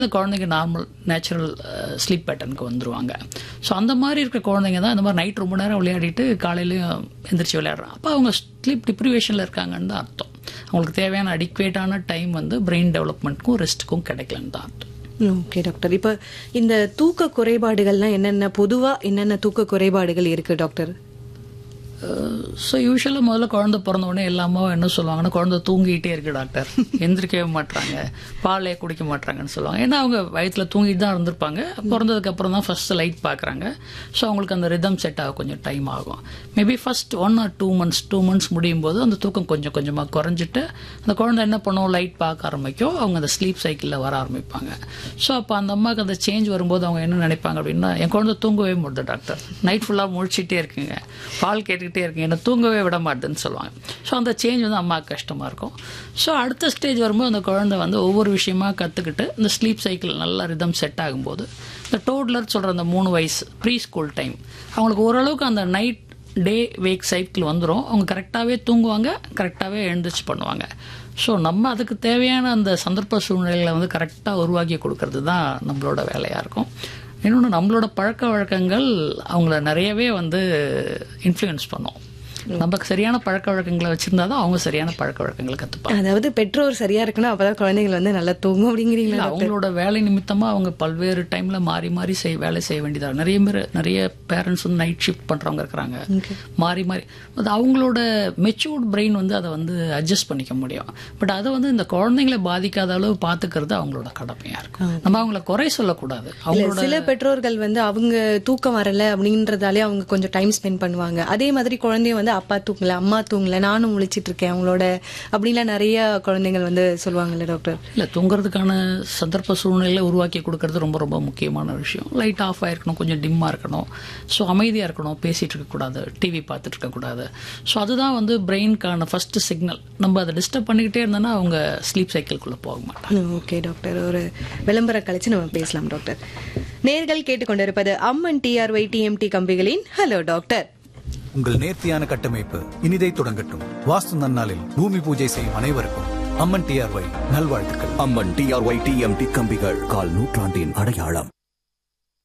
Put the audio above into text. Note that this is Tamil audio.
இந்த குழந்தைங்க நார்மல் நேச்சுரல் ஸ்லீப் பேட்டர்னுக்கு வந்துருவாங்க ஸோ அந்த மாதிரி இருக்க குழந்தைங்க தான் இந்த மாதிரி நைட் ரொம்ப நேரம் விளையாடிட்டு காலையிலையும் எந்திரிச்சு விளையாடுறாங்க அப்போ அவங்க ஸ்லீப் டிப்ரிவேஷனில் இருக்காங்கன்னு தான் அர்த்தம் அவங்களுக்கு தேவையான அடிக்குவேட்டான டைம் வந்து பிரெயின் டெவலப்மெண்ட்க்கும் ரெஸ்ட்டுக்கும் கிடைக்கலன்னு தான் அர்த்தம் ஓகே டாக்டர் இப்போ இந்த தூக்க குறைபாடுகள்லாம் என்னென்ன பொதுவா என்னென்ன தூக்க குறைபாடுகள் இருக்கு டாக்டர் ஸோ யூஸ்வலாக முதல்ல குழந்தை பிறந்த உடனே எல்லாமே என்ன சொல்லுவாங்கன்னா குழந்தை தூங்கிட்டே இருக்கு டாக்டர் எந்திரிக்கவே மாட்றாங்க பாலே குடிக்க மாட்றாங்கன்னு சொல்லுவாங்க ஏன்னா அவங்க வயிற்றுல தூங்கிட்டு தான் இருந்திருப்பாங்க பிறந்ததுக்கு அப்புறம் தான் ஃபர்ஸ்ட் லைட் பார்க்குறாங்க ஸோ அவங்களுக்கு அந்த ரிதம் செட் ஆக கொஞ்சம் டைம் ஆகும் maybe first one or two months two months முடியும் போது அந்த தூக்கம் கொஞ்சம் கொஞ்சமாக குறைஞ்சிட்டு அந்த குழந்தை என்ன பண்ணும் லைட் பார்க்க ஆரம்பிக்கும் அவங்க அந்த ஸ்லீப் சைக்கிளில் வர ஆரம்பிப்பாங்க ஸோ அப்போ அந்த அம்மாவுக்கு அந்த சேஞ்ச் வரும்போது அவங்க என்ன நினைப்பாங்க அப்படின்னா என் குழந்தை தூங்கவே முடியுது டாக்டர் நைட் ஃபுல்லாக முழிச்சிட்டே இருக்குங்க பால் கேட்டுக்கிட்டே இருக்குங்க என்ன தூங்கவே விட மாட்டேன்னு சொல்லுவாங்க ஸோ அந்த சேஞ்ச் வந்து அம்மாவுக்கு கஷ்டமாக இருக்கும் ஸோ அடுத்த ஸ்டேஜ் வரும்போது அந்த குழந்தை வந்து ஒவ்வொரு விஷயமா கற்றுக்கிட்டு இந்த ஸ்லீப் சைக்கிள் நல்லா ரிதம் செட் ஆகும்போது இந்த டோட்லர் சொல்கிற அந்த மூணு வயசு ப்ரீ ஸ்கூல் டைம் அவங்களுக்கு ஓரளவுக்கு அந்த நைட் டே வேக் சைக்கிள் வந்துடும் அவங்க கரெக்டாகவே தூங்குவாங்க கரெக்டாகவே எழுந்திரிச்சு பண்ணுவாங்க ஸோ நம்ம அதுக்கு தேவையான அந்த சந்தர்ப்ப சூழ்நிலைகளை வந்து கரெக்டாக உருவாக்கி கொடுக்கறது தான் நம்மளோட வேலையாக இருக்கும் இன்னொன்று நம்மளோட பழக்க வழக்கங்கள் அவங்கள நிறையவே வந்து இன்ஃப்ளூயன்ஸ் பண்ணும் நமக்கு சரியான பழக்க வழக்கங்களை வச்சிருந்தா தான் அவங்க சரியான பழக்க வழக்கங்களை கற்றுப்பாங்க அதாவது பெற்றோர் சரியா இருக்கணும் அப்பதான் குழந்தைகள் வந்து நல்லா தூங்கும் அப்படிங்கிறீங்களா இல்ல, அவங்களோட வேலை நிமித்தமா அவங்க பல்வேறு டைம்ல மாறி மாறி செய் வேலை செய்ய வேண்டியதா நிறைய பேர் நிறைய பேரண்ட்ஸ் வந்து நைட் ஷிஃப்ட் பண்றவங்க இருக்கிறாங்க மாறி மாறி அது அவங்களோட மெச்சூர்ட் பிரெயின் வந்து அதை வந்து அட்ஜஸ்ட் பண்ணிக்க முடியும் பட் அதை வந்து இந்த குழந்தைங்களை பாதிக்காத அளவு பாத்துக்கிறது அவங்களோட கடமையா இருக்கும் நம்ம அவங்கள குறை சொல்லக்கூடாது இல்ல அவங்களோட சில பெற்றோர்கள் வந்து அவங்க தூக்கம் வரல அப்படின்றதாலே அவங்க கொஞ்சம் டைம் ஸ்பெண்ட் பண்ணுவாங்க அதே மாதிரி குழந்தைய வந்து அப்பா தூங்கல அம்மா தூங்கல நானும் முழிச்சிட்டு இருக்கேன் அவங்களோட அப்படின்லாம் நிறைய குழந்தைகள் வந்து சொல்லுவாங்கல்ல டாக்டர் இல்ல தூங்குறதுக்கான சந்தர்ப்ப சூழ்நிலையை உருவாக்கி கொடுக்கறது ரொம்ப ரொம்ப முக்கியமான விஷயம் லைட் ஆஃப் ஆயிருக்கணும் கொஞ்சம் டிம்மா இருக்கணும் ஸோ அமைதியா இருக்கணும் பேசிட்டு இருக்கக்கூடாது டிவி பார்த்துட்டு இருக்கக்கூடாது ஸோ அதுதான் வந்து பிரெயின்கான ஃபர்ஸ்ட் சிக்னல் நம்ம அதை டிஸ்டர்ப் பண்ணிக்கிட்டே இருந்தோம்னா அவங்க ஸ்லீப் சைக்கிள்குள்ள போக மாட்டாங்க ஓகே டாக்டர் ஒரு விளம்பரம் கழிச்சு நம்ம பேசலாம் டாக்டர் நேர்கள் கேட்டுக்கொண்டிருப்பது அம்மன் டிஆர்ஒய் டிஎம்டி கம்பிகளின் ஹலோ டாக்டர் உங்கள் நேர்த்தியான கட்டமைப்பு இனிதை தொடங்கட்டும் வாஸ்து நன்னாளில் பூமி பூஜை செய்யும் அனைவருக்கும் அம்மன் டிஆர்ஒய் நல்வாழ்த்துக்கள் அம்மன் டிஆர்ஒய் டிஎம்டி கம்பிகள் கால் நூற்றாண்டின் அடையாளம்